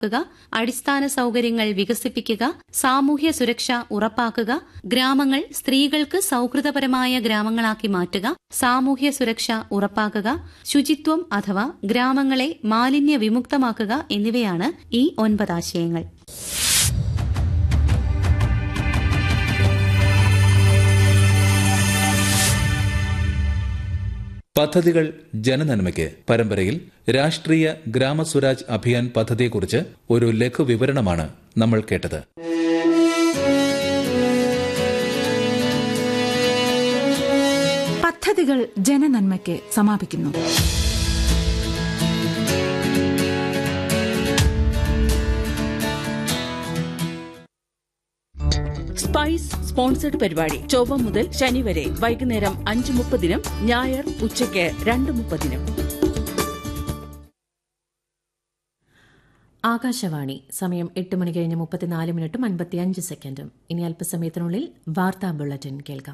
ക്കുക അടിസ്ഥാന സൌകര്യങ്ങൾ വികസിപ്പിക്കുക സാമൂഹ്യ സുരക്ഷ ഉറപ്പാക്കുക ഗ്രാമങ്ങൾ സ്ത്രീകൾക്ക് സൌഹൃദപരമായ ഗ്രാമങ്ങളാക്കി മാറ്റുക സാമൂഹ്യ സുരക്ഷ ഉറപ്പാക്കുക ശുചിത്വം അഥവാ ഗ്രാമങ്ങളെ മാലിന്യ വിമുക്തമാക്കുക എന്നിവയാണ് ഈ ഒൻപതാശയങ്ങൾ പദ്ധതികൾ ജനനന്മയ്ക്ക് പരമ്പരയിൽ രാഷ്ട്രീയ ഗ്രാമസ്വരാജ് അഭിയാൻ പദ്ധതിയെക്കുറിച്ച് ഒരു ലഘു വിവരണമാണ് നമ്മൾ കേട്ടത് പദ്ധതികൾ ജനനന്മയ്ക്ക് സമാപിക്കുന്നു സ്പൈസ് സ്പോൺസർഡ് പരിപാടി ചൊവ്വ മുതൽ ശനി വരെ വൈകുന്നേരം അഞ്ച് മുപ്പതിനും ഞായർ ഉച്ചയ്ക്ക് രണ്ട് മുപ്പതിനും ആകാശവാണി സമയം എട്ട് മണി കഴിഞ്ഞ് മുപ്പത്തിനാല് മിനിറ്റും അൻപത്തിയഞ്ച് സെക്കൻഡും ഇനി അല്പസമയത്തിനുള്ളിൽ വാർത്താ ബുള്ളറ്റിൻ കേൾക്കാം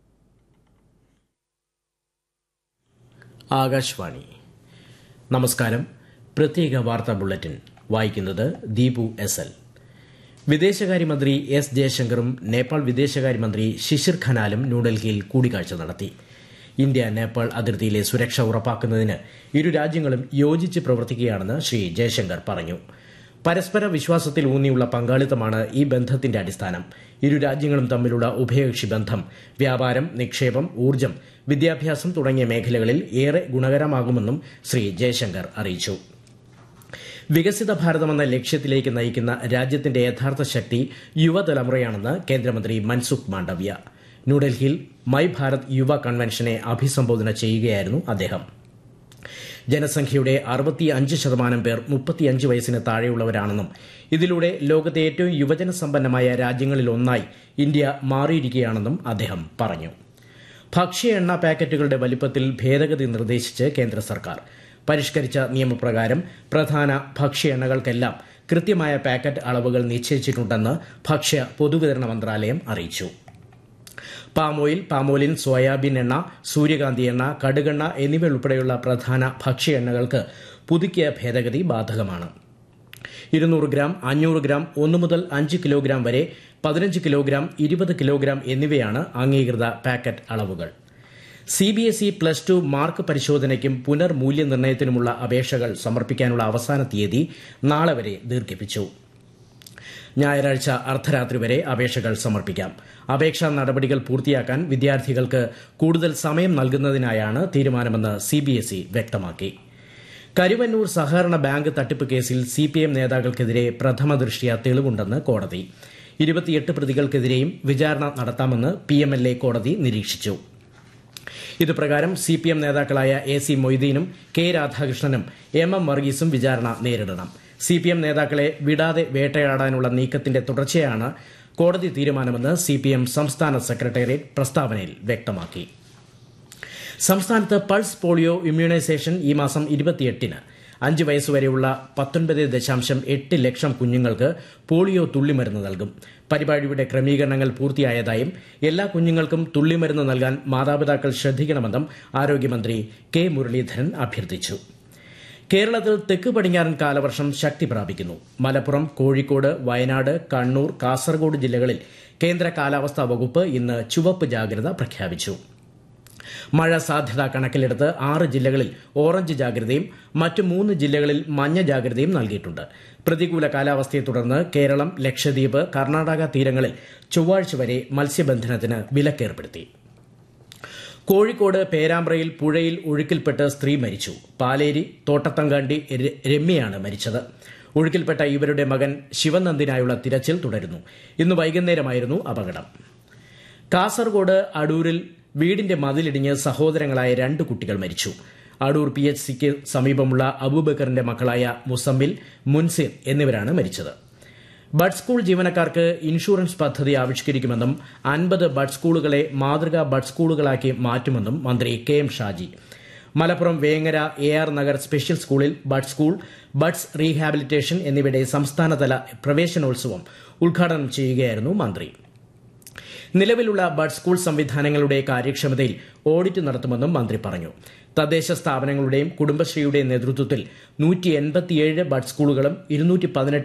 ആകാശവാണി നമസ്കാരം പ്രത്യേക വാർത്താ ബുള്ളറ്റിൻ വായിക്കുന്നത് ദീപു എസ് എൽ വിദേശകാര്യമന്ത്രി എസ് ജയശങ്കറും നേപ്പാൾ വിദേശകാര്യമന്ത്രി ശിശിർ ഖനാലും ന്യൂഡൽഹിയിൽ കൂടിക്കാഴ്ച നടത്തി ഇന്ത്യ നേപ്പാൾ അതിർത്തിയിലെ സുരക്ഷ ഉറപ്പാക്കുന്നതിന് ഇരു രാജ്യങ്ങളും യോജിച്ച് പ്രവർത്തിക്കുകയാണെന്ന് ശ്രീ ജയശങ്കർ പറഞ്ഞു പരസ്പര വിശ്വാസത്തിൽ ഊന്നിയുള്ള പങ്കാളിത്തമാണ് ഈ ബന്ധത്തിന്റെ അടിസ്ഥാനം ഇരു രാജ്യങ്ങളും തമ്മിലുള്ള ഉഭയകക്ഷി ബന്ധം വ്യാപാരം നിക്ഷേപം ഊർജ്ജം വിദ്യാഭ്യാസം തുടങ്ങിയ മേഖലകളിൽ ഏറെ ഗുണകരമാകുമെന്നും ശ്രീ ജയശങ്കർ അറിയിച്ചു വികസിത ഭാരതമെന്ന ലക്ഷ്യത്തിലേക്ക് നയിക്കുന്ന രാജ്യത്തിന്റെ യഥാർത്ഥ ശക്തി യുവതലമുറയാണെന്ന് കേന്ദ്രമന്ത്രി മൻസുഖ് മാണ്ഡവ്യ ന്യൂഡൽഹിയിൽ മൈ ഭാരത് യുവ കൺവെൻഷനെ അഭിസംബോധന ചെയ്യുകയായിരുന്നു അദ്ദേഹം ജനസംഖ്യയുടെ അറുപത്തിയഞ്ച് ശതമാനം പേർ മുപ്പത്തിയഞ്ച് വയസ്സിന് താഴെയുള്ളവരാണെന്നും ഇതിലൂടെ ലോകത്തെ ഏറ്റവും യുവജന സമ്പന്നമായ രാജ്യങ്ങളിലൊന്നായി ഇന്ത്യ മാറിയിരിക്കുകയാണെന്നും അദ്ദേഹം പറഞ്ഞു ഭക്ഷ്യ എണ്ണ പാക്കറ്റുകളുടെ വലിപ്പത്തിൽ ഭേദഗതി നിർദ്ദേശിച്ച് കേന്ദ്ര സർക്കാർ പരിഷ്കരിച്ച നിയമപ്രകാരം പ്രധാന ഭക്ഷ്യ എണ്ണകൾക്കെല്ലാം കൃത്യമായ പാക്കറ്റ് അളവുകൾ നിശ്ചയിച്ചിട്ടുണ്ടെന്ന് ഭക്ഷ്യ പൊതുവിതരണ മന്ത്രാലയം അറിയിച്ചു പാം ഓയിൽ പാമോലിൻ സോയാബീൻ എണ്ണ സൂര്യകാന്തി എണ്ണ കടുകെണ്ണ എന്നിവ ഉൾപ്പെടെയുള്ള പ്രധാന ഭക്ഷ്യ എണ്ണകൾക്ക് പുതുക്കിയ ഭേദഗതി ബാധകമാണ് ഇരുന്നൂറ് ഗ്രാം അഞ്ഞൂറ് ഗ്രാം ഒന്ന് മുതൽ അഞ്ച് കിലോഗ്രാം വരെ പതിനഞ്ച് കിലോഗ്രാം ഇരുപത് കിലോഗ്രാം എന്നിവയാണ് അംഗീകൃത പാക്കറ്റ് അളവുകൾ C B S E plus two mark പരിശോധനയ്ക്കും പുനർമൂല്യനിർണ്ണയത്തിനുമുള്ള അപേക്ഷകൾ സമർപ്പിക്കാനുള്ള അവസാന തീയതി നാളെ വരെ ദീർഘിപ്പിച്ചു ഞായറാഴ്ച അർദ്ധരാത്രി വരെ അപേക്ഷകൾ സമർപ്പിക്കാം അപേക്ഷാ നടപടികൾ പൂർത്തിയാക്കാൻ വിദ്യാർത്ഥികൾക്ക് കൂടുതൽ സമയം നൽകുന്നതിനായാണ് തീരുമാനമെന്ന് സിബിഎസ്ഇ വ്യക്തമാക്കി കരുവന്നൂർ സഹകരണ ബാങ്ക് തട്ടിപ്പ് കേസിൽ സിപിഎം നേതാക്കൾക്കെതിരെ പ്രഥമ ദൃഷ്ട്യാ തെളിവുണ്ടെന്ന് കോടതി ഇരുപത്തിയെട്ട് പ്രതികൾക്കെതിരെയും വിചാരണ നടത്താമെന്ന് പിഎംഎൽഎ കോടതി നിരീക്ഷിച്ചു ഇതുപ്രകാരം സിപിഎം നേതാക്കളായ എ സി മൊയ്തീനും കെ രാധാകൃഷ്ണനും എം എം വർഗീസും വിചാരണ നേരിടണം സിപിഎം നേതാക്കളെ വിടാതെ വേട്ടയാടാനുള്ള നീക്കത്തിന്റെ തുടർച്ചയാണ് കോടതി തീരുമാനമെന്ന് സിപിഎം സംസ്ഥാന സെക്രട്ടേറിയറ്റ് പ്രസ്താവനയിൽ വ്യക്തമാക്കി സംസ്ഥാനത്ത് പൾസ് പോളിയോ ഇമ്മ്യൂണൈസേഷൻ ഈ മാസം ഇരുപത്തിയെട്ടിന് അഞ്ച് വയസ്സുവരെയുള്ള പത്തൊൻപത് ദശാംശം എട്ട് ലക്ഷം കുഞ്ഞുങ്ങൾക്ക് പോളിയോ തുള്ളിമരുന്ന് നൽകും പരിപാടിയുടെ ക്രമീകരണങ്ങൾ പൂർത്തിയായതായും എല്ലാ കുഞ്ഞുങ്ങൾക്കും തുള്ളിമരുന്ന് നൽകാൻ മാതാപിതാക്കൾ ശ്രദ്ധിക്കണമെന്നും ആരോഗ്യമന്ത്രി കെ മുരളീധരൻ അഭ്യർത്ഥിച്ചു കേരളത്തിൽ തെക്ക് പടിഞ്ഞാറൻ കാലവർഷം ശക്തി പ്രാപിക്കുന്നു മലപ്പുറം കോഴിക്കോട് വയനാട് കണ്ണൂർ കാസർഗോഡ് ജില്ലകളിൽ കേന്ദ്ര കാലാവസ്ഥാ വകുപ്പ് ഇന്ന് ചുവപ്പ് ജാഗ്രത പ്രഖ്യാപിച്ചു മഴ സാധ്യത കണക്കിലെടുത്ത് ആറ് ജില്ലകളിൽ ഓറഞ്ച് ജാഗ്രതയും മറ്റ് മൂന്ന് ജില്ലകളിൽ മഞ്ഞ ജാഗ്രതയും നൽകിയിട്ടുണ്ട് പ്രതികൂല കാലാവസ്ഥയെ തുടർന്ന് കേരളം ലക്ഷദ്വീപ് കർണാടക തീരങ്ങളിൽ ചൊവ്വാഴ്ച വരെ മത്സ്യബന്ധനത്തിന് വിലക്കേർപ്പെടുത്തി കോഴിക്കോട് പേരാമ്പ്രയിൽ പുഴയിൽ ഒഴുക്കിൽപ്പെട്ട് സ്ത്രീ മരിച്ചു പാലേരി തോട്ടത്തങ്കാണ്ടി രമ്യയാണ് മരിച്ചത് ഒഴുക്കിൽപ്പെട്ട ഇവരുടെ മകൻ ശിവനന്ദിനായുള്ള തിരച്ചിൽ തുടരുന്നു ഇന്ന് വൈകുന്നേരമായിരുന്നു അപകടം കാസർഗോഡ് അടൂരിൽ വീടിന്റെ മതിലിടിഞ്ഞ് സഹോദരങ്ങളായ രണ്ട് കുട്ടികൾ മരിച്ചു അടൂർ പി എച്ച് സിക്ക് സമീപമുള്ള അബൂബക്കറിന്റെ മക്കളായ മുസമ്മിൽ മുൻസിർ എന്നിവരാണ് മരിച്ചത് ബഡ് സ്കൂൾ ജീവനക്കാർക്ക് ഇൻഷുറൻസ് പദ്ധതി ആവിഷ്കരിക്കുമെന്നും അൻപത് ബഡ് സ്കൂളുകളെ മാതൃകാ ബഡ് സ്കൂളുകളാക്കി മാറ്റുമെന്നും മന്ത്രി K M Shaji Malappuram Vengara A R Nagar special സ്കൂളിൽ ബഡ് സ്കൂൾ ബഡ്സ് റീഹാബിലിറ്റേഷൻ എന്നിവയുടെ സംസ്ഥാനതല പ്രവേശനോത്സവം ഉദ്ഘാടനം ചെയ്യുകയായിരുന്നു മന്ത്രി നിലവിലുള്ള ബഡ് സ്കൂൾ സംവിധാനങ്ങളുടെ കാര്യക്ഷമതയിൽ ഓഡിറ്റ് നടത്തുമെന്നും മന്ത്രി പറഞ്ഞു തദ്ദേശ സ്ഥാപനങ്ങളുടെയും കുടുംബശ്രീയുടെയും നേതൃത്വത്തിൽ നൂറ്റി എൺപത്തിയേഴ് ബഡ് സ്കൂളുകളും ഇരുന്നൂറ്റി പതിനെട്ട്